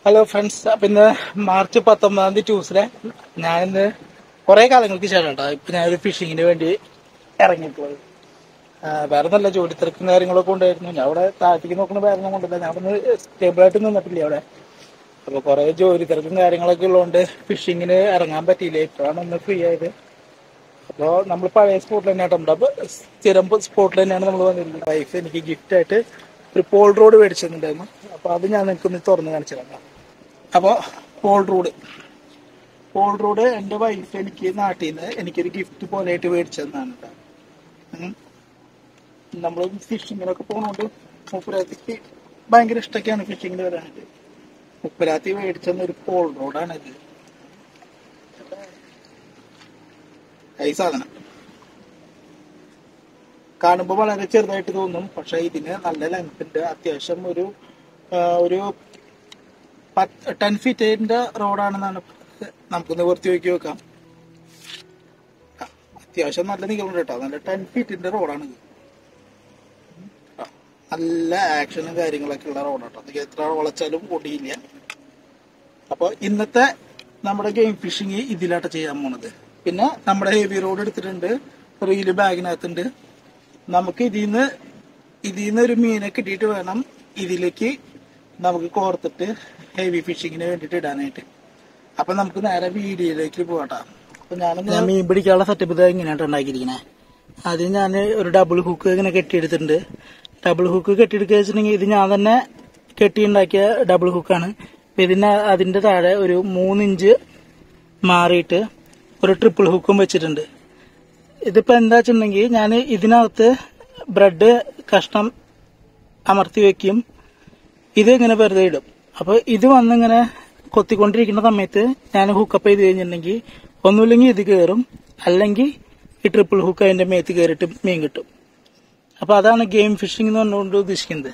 Hello friends അപ്പൊ ഇന്ന് March പത്തൊമ്പതാം തീയതി ട്യൂസ്ഡേ ഞാൻ ഇന്ന് കുറെ കാലങ്ങൾക്ക് ശേഷം കേട്ടോ ഇപ്പൊ ഞാനൊരു ഫിഷിങ്ങിന് വേണ്ടി ഇറങ്ങിയിട്ടുള്ളത് ആ, വേറെ നല്ല ജോലി തിരക്കും കാര്യങ്ങളൊക്കെ ഉണ്ടായിരുന്നു ഞാൻ അവിടെ താഴത്തേക്ക് നോക്കുന്ന വേറെ കൊണ്ടില്ല ഞാൻ ഒന്ന് സ്റ്റേബിൾ ആയിട്ട് നിന്നിട്ടില്ല അവിടെ അപ്പൊ കുറെ ജോലി തിരക്കും കാര്യങ്ങളൊക്കെ ഉള്ളതുകൊണ്ട് ഫിഷിങ്ങിന് ഇറങ്ങാൻ പറ്റിയില്ല ഇപ്പോഴാണ് ഒന്ന് ഫ്രീ ആയത് അപ്പോൾ നമ്മൾ പഴയ സ്പോട്ടിൽ തന്നെയാണ് നമ്മുടെ അപ്പൊ സ്ഥിരം സ്പോട്ടിൽ തന്നെയാണ് നമ്മൾ വന്നിരുന്നത് വൈഫ് എനിക്ക് ഗിഫ്റ്റ് ആയിട്ട് ഒരു പോൾ റോഡ് മേടിച്ചിട്ടുണ്ടായിരുന്നു അപ്പൊ അത് ഞാൻ നിങ്ങൾക്ക് ഒന്ന് തുറന്ന് കാണിച്ചു തരാം അപ്പോൾ പോൾ റോഡ് പോൾ റോഡ് എൻ്റെ വൈഫ് എനിക്ക് നാട്ടിൽ നിന്ന് എനിക്കൊരു ഗിഫ്റ്റ് പോലെയായിട്ട് മേടിച്ചതെന്നാണ് കേട്ടോ ഉം. നമ്മൾ ഫിഷിങ്ങിനൊക്കെ പോണോണ്ട് മുപ്പരാത്തിക്ക് ഭയങ്കര ഇഷ്ടമൊക്കെയാണ് ഫിഷിങ്ങിന് വരാനായിട്ട് മുപ്പരാത്തി മേടിച്ചെന്ന ഒരു പോൾ റോഡാണ് ഇത് ഈ സാധനം കാണുമ്പോൾ വളരെ ചെറുതായിട്ട് തോന്നും പക്ഷെ ഇതിന് നല്ല ലെങ്ത് ഉണ്ട് അത്യാവശ്യം ഒരു ആ, ഒരു ടെൻ ഫീറ്റിന്റെ റോഡാണെന്നാണ് നമുക്കൊന്ന് നിവർത്തി നോക്കി നോക്കാം ആ, അത്യാവശ്യം നല്ല നീളമുണ്ട് കേട്ടോ നല്ല ടെൻ ഫീറ്റിന്റെ റോഡാണ് ഇത് ആ, നല്ല ആക്ഷനും കാര്യങ്ങളൊക്കെ ഉള്ള റോഡാട്ടോ അത് എത്ര വളച്ചാലും പൊടിയില്ല അപ്പോൾ ഇന്നത്തെ നമ്മുടെ ഗെയിം ഫിഷിങ് ഇതിലാട്ട് ചെയ്യാൻ പോണത് പിന്നെ നമ്മുടെ ഹെവി റോഡ് എടുത്തിട്ടുണ്ട് റീല് ബാഗിനകത്തുണ്ട് നമുക്ക് ഇതിന്ന് ഇതിന്ന് ഒരു മീനെ കിട്ടിയിട്ട് വേണം ഇതിലേക്ക് നമുക്ക് കോർത്തിട്ട് ഹെവി ഫിഷിങ്ങിന് വേണ്ടിയിട്ട് ഇടാനായിട്ട് അപ്പൊ നമുക്ക് നേരെ വീഡിയോയിലേക്ക് പോകട്ടാ അപ്പൊ ഞാനൊന്ന് ഞാൻ മീൻ പിടിക്കാനുള്ള സെറ്റപ്പ് ഇത് ഇങ്ങനെയായിട്ട് ഉണ്ടാക്കിയിരിക്കണേ ആദ്യം ഞാൻ ഒരു ഡബിൾ ഹുക്ക് ഇങ്ങനെ കെട്ടിയെടുത്തിട്ടുണ്ട് ഡബിൾ ഹുക്ക് കെട്ടിയെടുക്കുക വെച്ചിട്ടുണ്ടെങ്കിൽ ഇത് ഞാൻ തന്നെ കെട്ടിയുണ്ടാക്കിയ ഡബിൾ ഹുക്കാണ് അപ്പൊ ഇതിന് അതിന്റെ താഴെ ഒരു മൂന്നിഞ്ച് മാറിയിട്ട് ഒരു ട്രിപ്പിൾ ഹുക്കും വെച്ചിട്ടുണ്ട് ഇതിപ്പോ എന്താ വെച്ചിട്ടുണ്ടെങ്കിൽ ഞാൻ ഇതിനകത്ത് ബ്രെഡ് കഷ്ണം അമർത്തി വെക്കും ഇത് ഇങ്ങനെ വെറുതെ ഇടും അപ്പൊ ഇത് വന്നിങ്ങനെ കൊത്തിക്കൊണ്ടിരിക്കുന്ന സമയത്ത് ഞാൻ ഹുക്കപ്പ് ചെയ്ത് കഴിഞ്ഞിട്ടുണ്ടെങ്കിൽ ഒന്നുമില്ലെങ്കിൽ ഇത് കയറും അല്ലെങ്കിൽ ഈ ട്രിപ്പിൾ ഹുക്ക് അതിന്റെ മേത്ത് കയറിയിട്ട് മീൻ കിട്ടും അപ്പൊ അതാണ് ഗെയിം ഫിഷിംഗ് എന്ന് പറഞ്ഞുകൊണ്ട് ഉദ്ദേശിക്കുന്നത്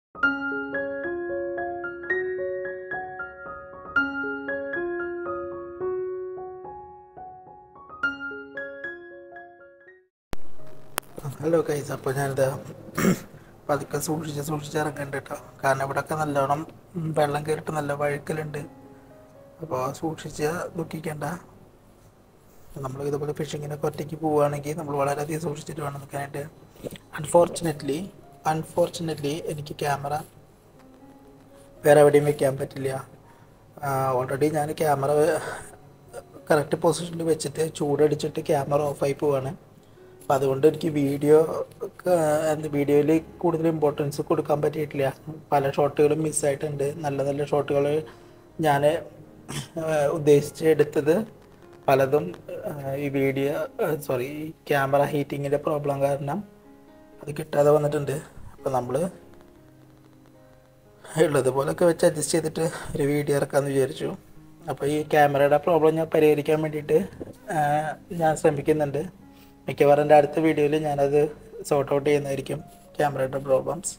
ഹലോ കൈസ് അപ്പോൾ ഞാനിത് പതുക്കെ സൂക്ഷിച്ച് സൂക്ഷിച്ച് ഇറങ്ങുന്നുണ്ട് കേട്ടോ കാരണം ഇവിടെയൊക്കെ നല്ലോണം വെള്ളം കയറിയിട്ട് നല്ല വഴുക്കലുണ്ട് അപ്പോൾ സൂക്ഷിച്ച് ദുഃഖിക്കണ്ട നമ്മൾ ഇതുപോലെ ഫിഷിങ്ങിനൊക്കെ ഒറ്റയ്ക്ക് പോവുകയാണെങ്കിൽ നമ്മൾ വളരെയധികം സൂക്ഷിച്ചിട്ട് വേണം നിൽക്കാനായിട്ട് അൺഫോർച്ചുനേറ്റ്ലി അൺഫോർച്ചുനേറ്റ്ലി എനിക്ക് ക്യാമറ വേറെ എവിടെയും വെക്കാൻ പറ്റില്ല ഓൾറെഡി ഞാൻ ക്യാമറ കറക്റ്റ് പൊസിഷനിൽ വെച്ചിട്ട് ചൂടടിച്ചിട്ട് ക്യാമറ ഓഫായി പോവാണ് അപ്പം അതുകൊണ്ട് എനിക്ക് വീഡിയോ എന്ത് വീഡിയോയിൽ കൂടുതൽ ഇമ്പോർട്ടൻസ് കൊടുക്കാൻ പറ്റിയിട്ടില്ല പല ഷോട്ടുകളും മിസ്സായിട്ടുണ്ട് നല്ല നല്ല ഷോട്ടുകൾ ഞാൻ ഉദ്ദേശിച്ച് എടുത്തത് പലതും ആ, ഈ വീഡിയോ സോറി ക്യാമറ ഹീറ്റിങ്ങിൻ്റെ പ്രോബ്ലം കാരണം അത് കിട്ടാതെ വന്നിട്ടുണ്ട് അപ്പം നമ്മൾ ഉള്ളതുപോലൊക്കെ വെച്ച് അഡ്ജസ്റ്റ് ചെയ്തിട്ട് ഒരു വീഡിയോ ഇറക്കാമെന്ന് വിചാരിച്ചു അപ്പോൾ ഈ ക്യാമറയുടെ പ്രോബ്ലം ഞാൻ പരിഹരിക്കാൻ വേണ്ടിയിട്ട് ആ, ഞാൻ ശ്രമിക്കുന്നുണ്ട് മിക്കവാറും എൻ്റെ അടുത്ത വീഡിയോയിൽ ഞാനത് സോർട്ട് ഔട്ട് ചെയ്യുന്നതായിരിക്കും ക്യാമറയുടെ പ്രോബ്ലംസ്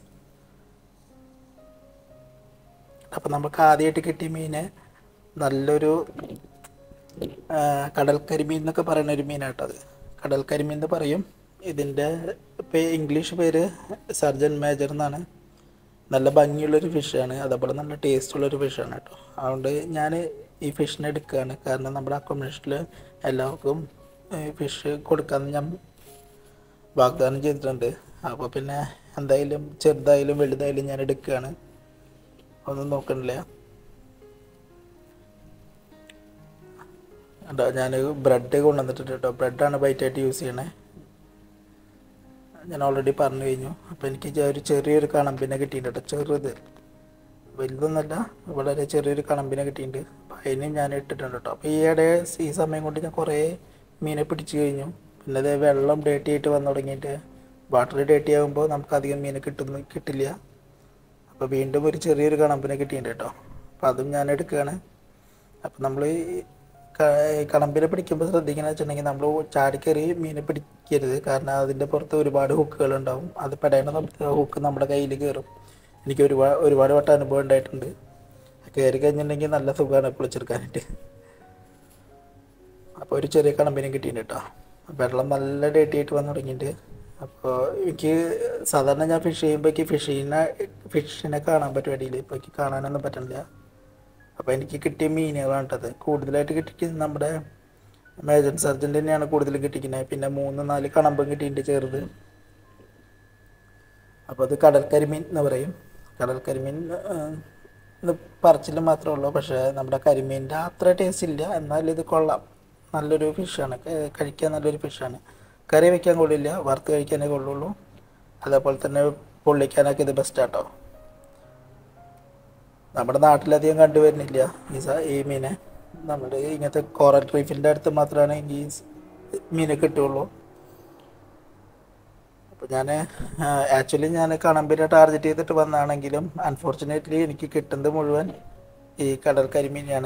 അപ്പം നമുക്ക് ആദ്യമായിട്ട് കിട്ടിയ മീന് നല്ലൊരു ആ, കടൽക്കരിമീൻ എന്നൊക്കെ പറയുന്ന ഒരു മീനാട്ടത് കടൽക്കരിമീൻ എന്ന് പറയും ഇതിൻ്റെ ഇപ്പോൾ ഇംഗ്ലീഷ് പേര് സർജൻ മേജർ എന്നാണ് നല്ല ഭംഗിയുള്ളൊരു ഫിഷാണ് അതേപോലെ നല്ല ടേസ്റ്റുള്ളൊരു ഫിഷാണ് കേട്ടോ അതുകൊണ്ട് ഞാൻ ഈ ഫിഷിനെ എടുക്കുകയാണ് കാരണം നമ്മുടെ അക്കോമഡേഷനിൽ എല്ലാവർക്കും ഫിഷ് കൊടുക്കാമെന്ന് ഞാൻ വാഗ്ദാനം ചെയ്തിട്ടുണ്ട് അപ്പോൾ പിന്നെ എന്തായാലും ചെറുതായാലും വലുതായാലും ഞാൻ എടുക്കുകയാണ് ഒന്നും നോക്കണില്ല കേട്ടോ ഞാൻ ബ്രെഡ് കൊണ്ടുവന്നിട്ടുണ്ട് കേട്ടോ ബ്രെഡാണ് ബൈറ്റായിട്ട് യൂസ് ചെയ്യണേ ഞാൻ ഓൾറെഡി പറഞ്ഞു കഴിഞ്ഞു അപ്പോൾ എനിക്ക് ചെ- ഒരു ചെറിയൊരു കണമ്പിനെ കിട്ടിയിട്ടുണ്ട് കേട്ടോ ചെറുത് വലുതൊന്നല്ല വളരെ ചെറിയൊരു കണമ്പിനെ കിട്ടിയിട്ടുണ്ട് അപ്പോൾ അതിന് ഞാൻ ഇട്ടിട്ടുണ്ട് കേട്ടോ അപ്പോൾ ഈയിടെ ഈ സമയം കൊണ്ട് ഞാൻ കുറേ മീനെ പിടിച്ചു കഴിഞ്ഞു പിന്നെ അത് വെള്ളം ഡേട്ടി ആയിട്ട് വന്നു തുടങ്ങിയിട്ട് വാട്ടർ ഡേട്ടി ആകുമ്പോൾ നമുക്ക് അധികം മീനെ കിട്ടുന്നു കിട്ടില്ല അപ്പോൾ വീണ്ടും ഒരു ചെറിയൊരു കണമ്പിനെ കിട്ടിയിട്ടുണ്ട് കേട്ടോ അപ്പോൾ അതും ഞാൻ എടുക്കുകയാണ് അപ്പം നമ്മൾ കണമ്പിനെ പിടിക്കുമ്പോൾ ശ്രദ്ധിക്കണം വെച്ചിട്ടുണ്ടെങ്കിൽ നമ്മൾ ചാടിക്കറി മീനെ പിടിക്കരുത് കാരണം അതിൻ്റെ പുറത്ത് ഒരുപാട് ഹുക്കുകൾ ഉണ്ടാവും അത് പെടേണ്ട സമയത്ത് ഹുക്ക് നമ്മുടെ കയ്യിൽ കയറും എനിക്ക് ഒരുപാട് ഒരുപാട് വട്ടം അനുഭവം ഉണ്ടായിട്ടുണ്ട് കയറി കഴിഞ്ഞിട്ടുണ്ടെങ്കിൽ നല്ല സുഖമാണ് പൊളിച്ചെടുക്കാനായിട്ട് അപ്പോൾ ഒരു ചെറിയ കണമ്പിനെ കിട്ടിയിട്ടുണ്ട് കേട്ടോ വെള്ളം നല്ല ഡേറ്റി ആയിട്ട് വന്നു തുടങ്ങിയിട്ട് അപ്പോൾ എനിക്ക് സാധാരണ ഞാൻ ഫിഷ് ചെയ്യുമ്പോൾ എനിക്ക് ഫിഷിനെ ഫിഷിനെ കാണാൻ പറ്റും അടിയിൽ ഇപ്പോൾ എനിക്ക് കാണാനൊന്നും പറ്റണില്ല അപ്പോൾ എനിക്ക് കിട്ടിയ മീനുകളാണ് കേട്ടത് കൂടുതലായിട്ട് കിട്ടിയത് നമ്മുടെ മേജർ സർജൻ്റ് തന്നെയാണ് കൂടുതലും കിട്ടിക്കുന്നത് പിന്നെ മൂന്ന് നാല് കണമ്പും കിട്ടിയിട്ടുണ്ട് ചെറുത് അപ്പോൾ അത് കടൽ കരിമീൻ എന്ന് പറയും കടൽ കരിമീൻ പറച്ചിൽ മാത്രമേ ഉള്ളൂ പക്ഷേ നമ്മുടെ കരിമീൻ്റെ അത്ര ടേസ്റ്റ് ഇല്ല എന്നാൽ ഇത് കൊള്ളാം നല്ലൊരു ഫിഷാണ് കഴിക്കാൻ നല്ലൊരു ഫിഷാണ് കറി വയ്ക്കാൻ കൊള്ളില്ല വറുത്ത് കഴിക്കാനേ കൊള്ളുള്ളൂ അതേപോലെ തന്നെ പൊള്ളിക്കാനൊക്കെ ഇത് ബെസ്റ്റാട്ടോ നമ്മുടെ നാട്ടിലധികം കണ്ടുവരുന്നില്ല ഈ സ- ഈ മീനെ നമ്മുടെ ഇങ്ങനത്തെ കോറൽ റീഫിൻ്റെ അടുത്ത് മാത്രമാണ് ഈ സ് മീനെ കിട്ടുള്ളൂ അപ്പോൾ ഞാൻ ആക്ച്വലി ഞാൻ കണമ്പിനെ ടാർഗറ്റ് ചെയ്തിട്ട് വന്നാണെങ്കിലും അൺഫോർച്ചുനേറ്റ്ലി എനിക്ക് കിട്ടുന്നത് മുഴുവൻ ഈ കടൽ കരിമീനാണ്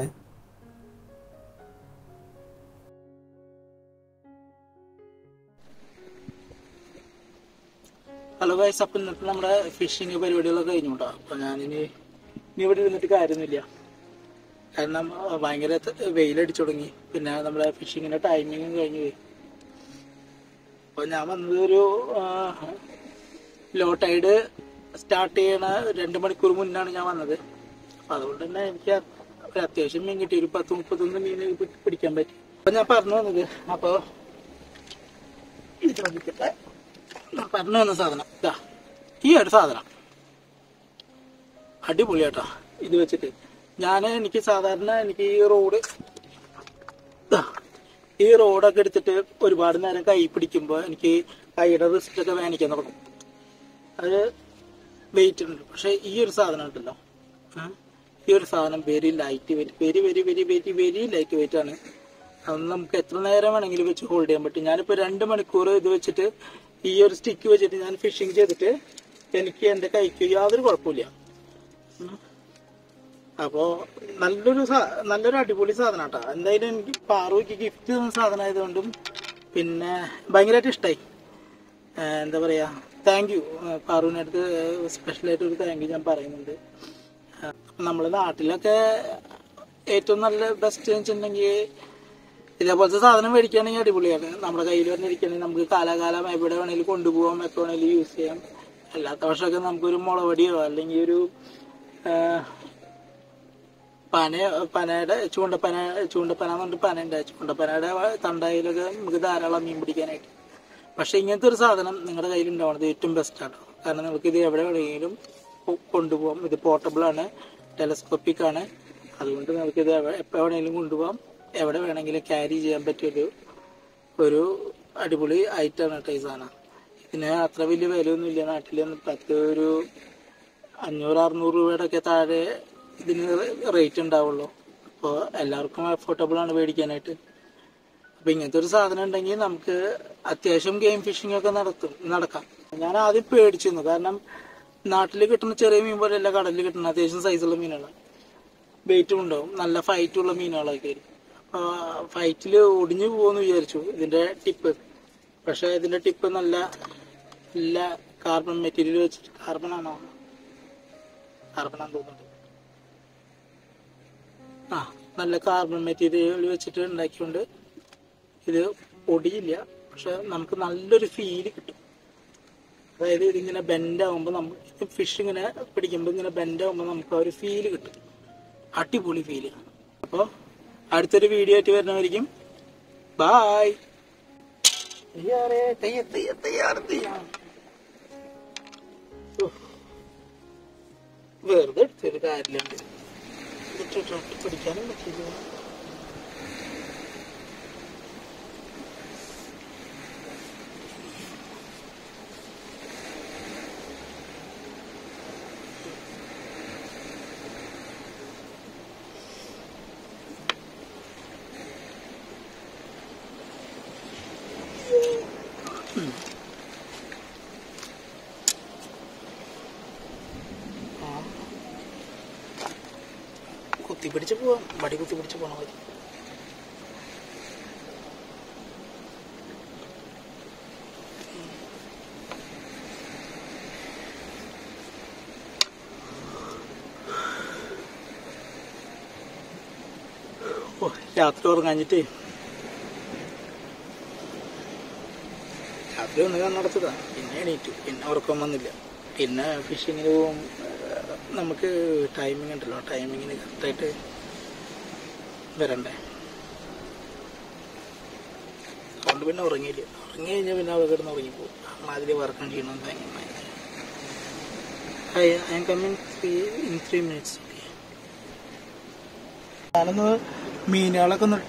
ഹലോ ഗൈസ് അപ്പം ഇന്നത്തെ നമ്മുടെ ഫിഷിങ് പരിപാടികളൊക്കെ കഴിഞ്ഞു കേട്ടോ അപ്പം ഞാനിനി ഇനി ഇവിടെ ഇരുന്നിട്ട് കാര്യമൊന്നുമില്ല കാരണം ആ, ഭയങ്കര ത- വെയിലടിച്ചു തുടങ്ങി പിന്നെ നമ്മുടെ ഫിഷിങ്ങിന്റെ ടൈമിങ്ങും കഴിഞ്ഞു പോയി അപ്പൊ ഞാൻ വന്നത് ഒരു ലോ ടൈഡ് സ്റ്റാർട്ട് ചെയ്യണ രണ്ട് മണിക്കൂർ മുന്നാണ് ഞാൻ വന്നത് അപ്പൊ അതുകൊണ്ട് തന്നെ എനിക്ക് ഒരു അത്യാവശ്യം മീൻ കിട്ടി ഒരു പത്ത് മുപ്പത്തൊന്ന് മീൻ പി- പിടിക്കാൻ പറ്റി അപ്പൊ ഞാൻ പറഞ്ഞു വന്നത് അപ്പൊ ഇത് നോക്കിക്കട്ടെ. ഞാൻ പറഞ്ഞു വന്ന സാധനം ഇതാ ഈ ഒരു സാധനം അടിപൊളിയാട്ടാ ഇത് വെച്ചിട്ട് ഞാൻ എനിക്ക് സാധാരണ എനിക്ക് ഈ റോഡ് ദാ, ഈ റോഡൊക്കെ എടുത്തിട്ട് ഒരുപാട് നേരം കൈ പിടിക്കുമ്പോൾ എനിക്ക് കൈയുടെ റിസ്റ്റ് ഒക്കെ വേനിക്കാൻ തുടങ്ങും അത് വെയിറ്റ് ഉണ്ട് പക്ഷെ ഈ ഒരു സാധനം ഉണ്ടല്ലോ ഏ? ഈ ഒരു സാധനം very light weight very very very very very light weight ആണ് അത് നമുക്ക് എത്ര നേരം വേണമെങ്കിലും വെച്ച് ഹോൾഡ് ചെയ്യാൻ പറ്റും ഞാനിപ്പോ രണ്ട് മണിക്കൂർ ഇത് വെച്ചിട്ട് ഈ ഒരു സ്റ്റിക്ക് വെച്ചിട്ട് ഞാൻ ഫിഷിങ് ചെയ്തിട്ട് എനിക്ക് എന്റെ കൈക്ക് യാതൊരു കുഴപ്പമില്ല ഉം. അപ്പോ നല്ലൊരു സാ- നല്ലൊരു അടിപൊളി സാധനം കേട്ടോ എന്തായാലും എനിക്ക് പാറുവിക്ക് ഗിഫ്റ്റ് തന്ന സാധനം ആയതുകൊണ്ടും പിന്നെ ഭയങ്കരമായിട്ട് ഇഷ്ടമായി എന്താ പറയാ താങ്ക് യു പാറുവിൻ്റെ അടുത്ത് സ്പെഷ്യലായിട്ട് ഒരു താങ്ക് യു ഞാൻ പറയുന്നുണ്ട് ആ, നമ്മളെ നാട്ടിലൊക്കെ ഏറ്റവും നല്ല ബെസ്റ്റ് വെച്ചിട്ടുണ്ടെങ്കിൽ ഇതേപോലത്തെ സാധനം മേടിക്കുകയാണെങ്കിൽ അടിപൊളിയാണ് നമ്മുടെ കയ്യിൽ തന്നെ ഇരിക്കുകയാണെങ്കിൽ നമുക്ക് കാലാകാലം എവിടെ വേണേലും കൊണ്ടുപോകാം എപ്പോൾ വേണേലും യൂസ് ചെയ്യാം അല്ലാത്ത വർഷമൊക്കെ നമുക്കൊരു മുളവടിയോ അല്ലെങ്കിൽ ഒരു ആ, പന പനയുടെ ചൂണ്ടപ്പന ചൂണ്ടപ്പന എന്ന് പറഞ്ഞിട്ട് പനയുണ്ട് ചൂണ്ടപ്പനയുടെ തണ്ടായിലൊക്കെ നമുക്ക് ധാരാളം മീൻ പിടിക്കാനായിട്ട് പക്ഷെ ഇങ്ങനത്തെ ഒരു സാധനം നിങ്ങളുടെ കയ്യിൽ ഉണ്ടാവണത് ഏറ്റവും ബെസ്റ്റ് ആണ് കാരണം നിങ്ങൾക്ക് ഇത് എവിടെ വേണമെങ്കിലും കൊ- കൊണ്ടുപോകാം ഇത് പോർട്ടബിൾ ആണ് ടെലസ്കോപ്പിക് ആണ് അതുകൊണ്ട് നമുക്ക് ഇത് എപ്പോൾ വേണമെങ്കിലും കൊണ്ടുപോകാം എവിടെ വേണമെങ്കിലും ക്യാരി ചെയ്യാൻ പറ്റിയൊരു ഒരു അടിപൊളി ഐറ്റമാണ് കേട്ടോ ഈ സാധനം ഇതിന് അത്ര വലിയ വിലയൊന്നും ഇല്ല നാട്ടിൽ പത്ത് ഒരു അഞ്ഞൂറ് അറുന്നൂറ് രൂപയുടെ ഒക്കെ താഴെ ഇതിന് റേറ്റ് ഉണ്ടാവുള്ളൂ അപ്പോൾ എല്ലാവർക്കും അഫോർഡബിൾ ആണ് മേടിക്കാനായിട്ട് അപ്പൊ ഇങ്ങനത്തെ ഒരു സാധനം ഉണ്ടെങ്കിൽ നമുക്ക് അത്യാവശ്യം ഗെയിം ഫിഷിംഗ് ഒക്കെ നടത്തും നടക്കാം ഞാൻ ആദ്യം പേടിച്ചിരുന്നു കാരണം നാട്ടിൽ കിട്ടുന്ന ചെറിയ മീൻ പോലെയല്ല കടലിൽ കിട്ടുന്ന അത്യാവശ്യം സൈസുള്ള മീനുകളാണ് വെയിറ്റും ഉണ്ടാവും നല്ല ഫൈറ്റുള്ള മീനുകളൊക്കെ ആയിരിക്കും അപ്പൊ ഫൈറ്റിൽ ഒടിഞ്ഞു പോകുമെന്ന് വിചാരിച്ചു ഇതിന്റെ ടിപ്പ് പക്ഷെ ഇതിന്റെ ടിപ്പ് നല്ല നല്ല കാർബൺ മെറ്റീരിയൽ വെച്ചിട്ട് കാർബൺ ആണോ കാർബൺ ആണെന്ന് തോന്നുന്നുണ്ട് ആ നല്ല കാർബൺ മെറ്റീരിയൽ വെച്ചിട്ട് ഉണ്ടാക്കിക്കൊണ്ട് ഇത് ഒടിയില്ല പക്ഷെ നമുക്ക് നല്ലൊരു ഫീല് കിട്ടും അതായത് ഇതിങ്ങനെ ബെൻഡ് ആകുമ്പോൾ നമുക്ക് ഫിഷ് ഇങ്ങനെ പിടിക്കുമ്പോൾ ഇങ്ങനെ ബെൻഡ് ആകുമ്പോൾ നമുക്ക് ആ ഒരു ഫീല് കിട്ടും അടിപൊളി ഫീല് അപ്പോൾ അടുത്തൊരു വീഡിയോ ആയിട്ട് വരുന്നവരിക്കും ബായ് തയ്യാറേ തയ്യ തയ്യ തയ്യാറ് തയ്യാറ് ഉഫ്. വെറുതെ എടുത്തൊരു കാര്യമില്ലാണ്ട് ഇതിട്ടിട്ട് പിടിക്കാനും പറ്റില്ല കുത്തി പിടിച്ച് പോവാം വടി കുത്തി പിടിച്ച് പോണ മതി ഓ രാത്രി ഉറങ്ങാഞ്ഞിട്ടേ രാത്രി ഒന്ന് കണ്ണടച്ചതാ പിന്നെ എണീറ്റു പിന്നെ ഉറക്കം വന്നില്ല പിന്നെ ഫിഷിങ്ങിന് പോകും നമുക്ക് ടൈമിംഗ് ഉണ്ടല്ലോ ടൈമിങ്ങിന് കറക്റ്റായിട്ട് വരണ്ടേ അതുകൊണ്ട് പിന്നെ ഉറങ്ങിയില്ല ഉറങ്ങി കഴിഞ്ഞാൽ പിന്നെ അവ കിടന്ന് ഉറങ്ങിപ്പോകും മാതിരി വർക്കും ചെയ്യണം I'm coming in three minutes ഞാനൊന്ന് മീനുകളൊക്കെ ഒന്ന്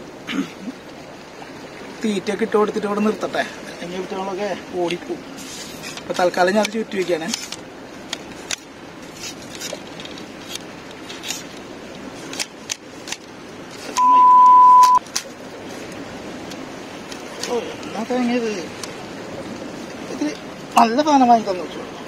തീറ്റയൊക്കെ ഇട്ട് കൊടുത്തിട്ട് ഇവിടെ നിർത്തട്ടെ അല്ലെങ്കിൽ ഇവറ്റകളൊക്കെ ഓടിപ്പോവും അപ്പൊ തൽക്കാലം ഞാൻ അത് ചുറ്റി വയ്ക്കാനേ ഓ എന്നാ തേങ്ങ ഇത് ഇത് നല്ല സാധനം വാങ്ങി തന്നു വെച്ചു